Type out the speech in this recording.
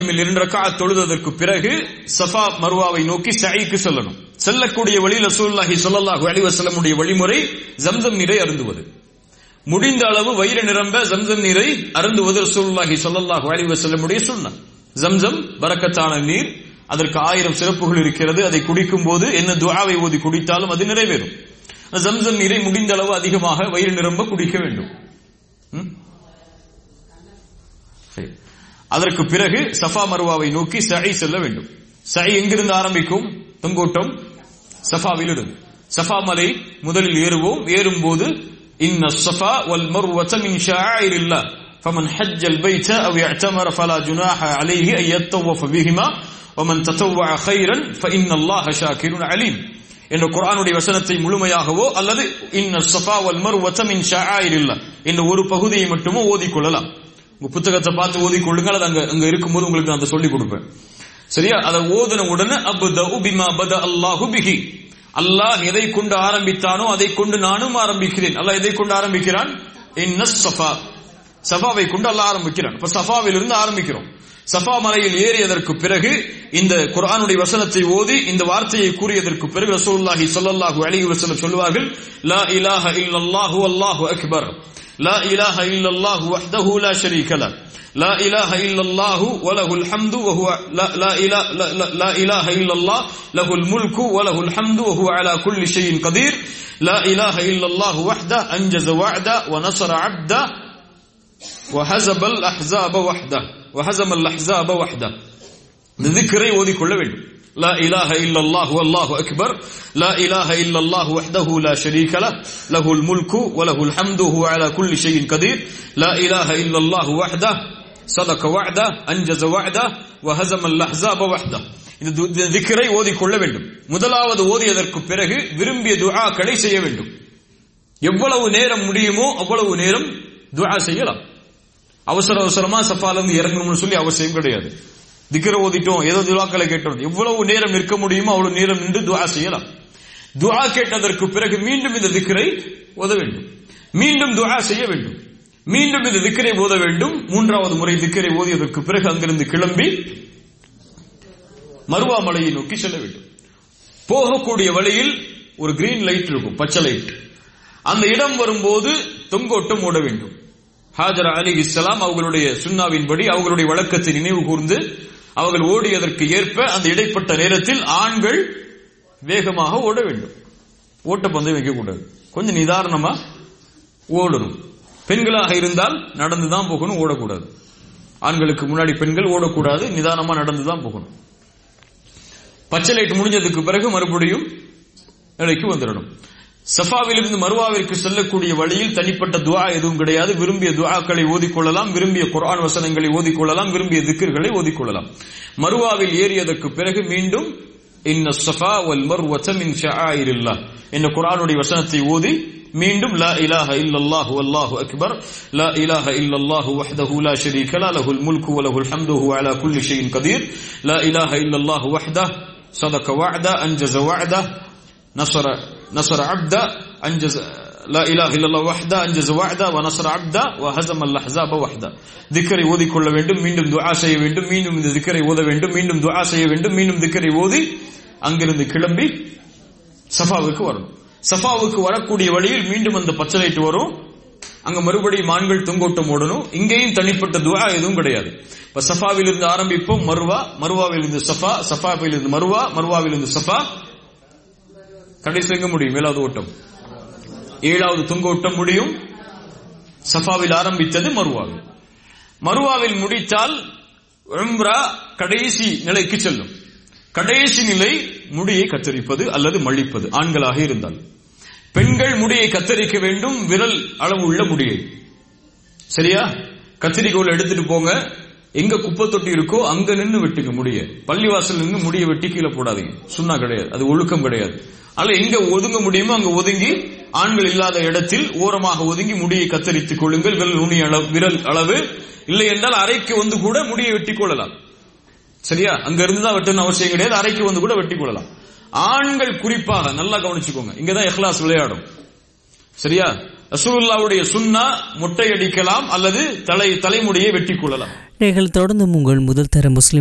இரண்டு ரக்காத் தொழுததற்கு பிறகு சஃபா மருவாவை நோக்கி சைக்கு செல்லணும் செல்லக்கூடிய வழியில் ரசூலுல்லாஹி ஸல்லல்லாஹு அலைஹி வஸல்லமுடைய வழிமுறை ஜம்சம் நீரை அருந்துவது முடிந்த அளவு வயிறு நிரம்ப ஜம்சம் நீரை அருந்துவது ரசூலுல்லாஹி ஸல்லல்லாஹு அலைஹி வஸல்லமுடைய சுன்னah ஜம்சம் பரக்கத்தான நீர் அதற்கு ஆயிரம் சிறப்புகள் இருக்கிறது அதை குடிக்கும் போது என்ன துஆவை ஓதி குடித்தாலும் அது நிறைவேறும் ஜம்சம் நீரை முடிந்த அளவு அதிகமாக வயிறு நிரம்ப குடிக்க வேண்டும் ம்? சரி. அதற்கு பிறகு சஃபா மருவாவை நோக்கி சை செல்ல வேண்டும் சை எங்கிருந்து ஆரம்பிக்கும் தொங்கோட்டம் சஃபாவில் இருந்து சஃபா மலை முதலில் ஏறுவோம் ஏறும் போது இன்ன الصفا والمروة من شعائر الله فمن حج البيت أو اعتمر فلا جناح عليه أن يطوف بهما ومن تطوع خيرا فإن الله شاكر عليم என்ற குர்ஆனுடைய வசனத்தை முழுமையாகவோ அல்லது இன்ன ஸஃபா வல் மர்வத மின் ஷஆயிரில்லா என்ற ஒரு பகுதியை மட்டுமோ ஓதிக்கொள்ளலாம் உங்க புத்தகத்தை பார்த்து ஓதிக்கொள்ளுங்க அது அங்க அங்க இருக்கும்போது உங்களுக்கு நான் அதை சொல்லி கொடுப்பேன் சரியா அதை ஓதுன உடனே அப்தஉ பிமா பத அல்லாஹு பிஹி அல்லாஹ் எதை கொண்டு ஆரம்பித்தானோ அதை கொண்டு நானும் ஆரம்பிக்கிறேன் அல்லாஹ் எதை கொண்டு ஆரம்பிக்கிறான் இன்ன ஸஃபா சஃபாவை கொண்டு அல்லாஹ் ஆரம்பிக்கிறான் இப்ப சஃபாவில் இருந்து ஆரம்பிக்கிறோம் சஃபா மலையில் ஏறியதற்கு பிறகு இந்த குர்ஆனுடைய வசனத்தை ஓதி இந்த வார்த்தையை கூறியதற்கு பிறகு ரசூலுல்லாஹி ஸல்லல்லாஹு அலைஹி வஸல்லம் சொல்வார்கள் லா இலாஹ இல்லல்லாஹு அல்லாஹு அக்பர் லா இலாஹ இல்லல்லாஹு வஹ்தஹு லா ஷரீக லஹ் لا إله إلا الله وله الحمد وهو لا, لا, إله لا, لا, لا إله إلا الله له الملك وله الحمد وهو على كل شيء قدير لا إله إلا الله وحده أنجز وعده ونصر عبده وهزم الأحزاب وحده وهزم الأحزاب وحده இந்த ذكரை ஓதிக்கொள்ள வேண்டும் لا إله إلا الله والله أكبر لا إله إلا الله وحده لا شريك له له الملك وله الحمد وهو على كل شيء قدير لا إله إلا الله وحده صدق وعده أنجز وعده وهزم الأحزاب وحده இந்த து- இந்த திக்கரை ஓதிக்கொள்ள வேண்டும் முதலாவது ஓதியதற்கு பிறகு விரும்பிய துஆக்களை செய்ய வேண்டும் எவ்வளவு நேரம் முடியுமோ அவ்வளவு நேரம் துஆ செய்யலாம் அவசர அவசரமா சஃபால இருந்து இறங்கணும்னு சொல்லி அவசியம் கிடையாது திக்கரை ஓதிட்டோம் ஏதோ துவாக்களை கேட்டோம் எவ்வளவு நேரம் நிற்க முடியுமோ அவ்வளவு நேரம் நின்று துஆ செய்யலாம் துஆ கேட்டதற்கு பிறகு மீண்டும் இந்த திக்கரை ஓத வேண்டும் மீண்டும் துஆ செய்ய வேண்டும் மீண்டும் இந்த திக்கரை ஓத வேண்டும் மூன்றாவது முறை திக்கரை ஓதியதற்கு பிறகு அங்கிருந்து கிளம்பி மருவா மலையை நோக்கி செல்ல வேண்டும் போகக்கூடிய வழியில் ஒரு கிரீன் லைட் இருக்கும் பச்சை லைட் அந்த இடம் வரும்போது தொங்கோட்டம் ஓட வேண்டும் ஹாஜர் அலி இஸ்லாம் அவர்களுடைய சுன்னாவின்படி அவர்களுடைய வழக்கத்தை நினைவு கூர்ந்து அவர்கள் ஓடியதற்கு ஏற்ப அந்த இடைப்பட்ட நேரத்தில் ஆண்கள் வேகமாக ஓட வேண்டும் ஓட்டப்பந்தயம் வைக்கக்கூடாது கொஞ்சம் நிதானமா ஓடணும் பெண்களாக இருந்தால் நடந்து தான் போகணும் ஓடக்கூடாது ஆண்களுக்கு முன்னாடி பெண்கள் ஓடக்கூடாது நிதானமா நடந்து தான் போகணும் பச்சை லைட் முடிஞ்சதுக்கு பிறகு மறுபடியும் நிலைக்கு வந்துடணும் சஃபாவிலிருந்து மருவாவிற்கு செல்லக்கூடிய வழியில் தனிப்பட்ட துஆ எதுவும் கிடையாது விரும்பிய துஆக்களை ஓதிக்கொள்ளலாம் விரும்பிய குர்ஆன் வசனங்களை ஓதிக்கொள்ளலாம் விரும்பிய திக்ர்களை ஓதிக்கொள்ளலாம் மருவாவில் ஏறியதற்கு பிறகு மீண்டும் இன்ன ஸஃபா வல் மர்வத மின் ஷஆயிரில்லாஹ் என்ற குர்ஆனுடைய வசனத்தை ஓதி மீண்டும் லா இலாஹ இல்லல்லாஹ் வல்லாஹு அக்பர் லா இலாஹ இல்லல்லாஹ் வஹ்தஹு லா ஷரீக லா லஹுல் முல்கு வ லஹுல் ஹம்து வஹுவ அலா குல்லி ஷைஇன் கதீர் லா இலாஹ இல்லல்லாஹ் வஹ்தஹு صدق وعده أنجز وعده نصر نصر عبده أنجز لا إله إلا الله وحده أنجز وعده ونصر عبده وهزم الأحزاب وحده ذكரை ஓதிக்கொள்ள வேண்டும் மீண்டும் துஆ செய்ய வேண்டும் மீண்டும் இந்த திக்கரை ஓத வேண்டும் மீண்டும் துஆ செய்ய வேண்டும் மீண்டும் திக்கரை ஓதி அங்கிருந்து கிளம்பி சஃபாவுக்கு வரணும் சஃபாவுக்கு வரக்கூடிய வழியில் மீண்டும் அந்த பச்சை லைட் வரும் அங்க மறுபடியும் ஆண்கள் தொங்கோட்டம் ஓடணும் இங்கேயும் தனிப்பட்ட துஆ எதுவும் கிடையாது இப்ப சஃபாவில் இருந்து ஆரம்பிப்போம் மருவா மருவாவில் இருந்து சஃபா சஃபாவில் இருந்து மருவா மருவாவில் இருந்து சஃபா கடைசி எங்க முடியும் ஏழாவது ஓட்டம் ஏழாவது துங்க ஓட்டம் முடியும் சஃபாவில் ஆரம்பித்தது மருவாவில் மருவாவில் முடித்தால் உம்ரா கடைசி நிலைக்கு செல்லும் கடைசி நிலை முடியை கத்தரிப்பது அல்லது மழிப்பது ஆண்களாக இருந்தால் பெண்கள் முடியை கத்தரிக்க வேண்டும் விரல் அளவு உள்ள முடியை சரியா கத்திரிக்கோல் எடுத்துட்டு போங்க எங்க குப்பை தொட்டி இருக்கோ அங்க நின்னு வெட்டுங்க முடிய பள்ளிவாசல் நின்று முடிய வெட்டி கீழே போடாதீங்க சுண்ணா கிடையாது அது ஒழுக்கம் கிடையாது அல்ல எங்க ஒதுங்க முடியுமோ அங்க ஒதுங்கி ஆண்கள் இல்லாத இடத்தில் ஓரமாக ஒதுங்கி முடியை கத்தரித்துக் கொள்ளுங்கள் விரல் நுனி அளவு விரல் அளவு இல்லை என்றால் அறைக்கு வந்து கூட முடியை வெட்டி கொள்ளலாம் சரியா அங்க இருந்து தான் வெட்டணும் அவசியம் கிடையாது அறைக்கு வந்து கூட வெட்டி கொள்ளலாம் ஆண்கள் குறிப்பாக நல்லா கவனிச்சுக்கோங்க இங்கதான் இஹ்லாஸ் விளையாடும் சரியா ரசூலுல்லாவுடைய சுன்னா முட்டை அடிக்கலாம் அல்லது தலை தலைமுடியை வெட்டி கொள்ளலாம் நீங்கள் தொடர்ந்து உங்கள் முதல் தர முஸ்லிம்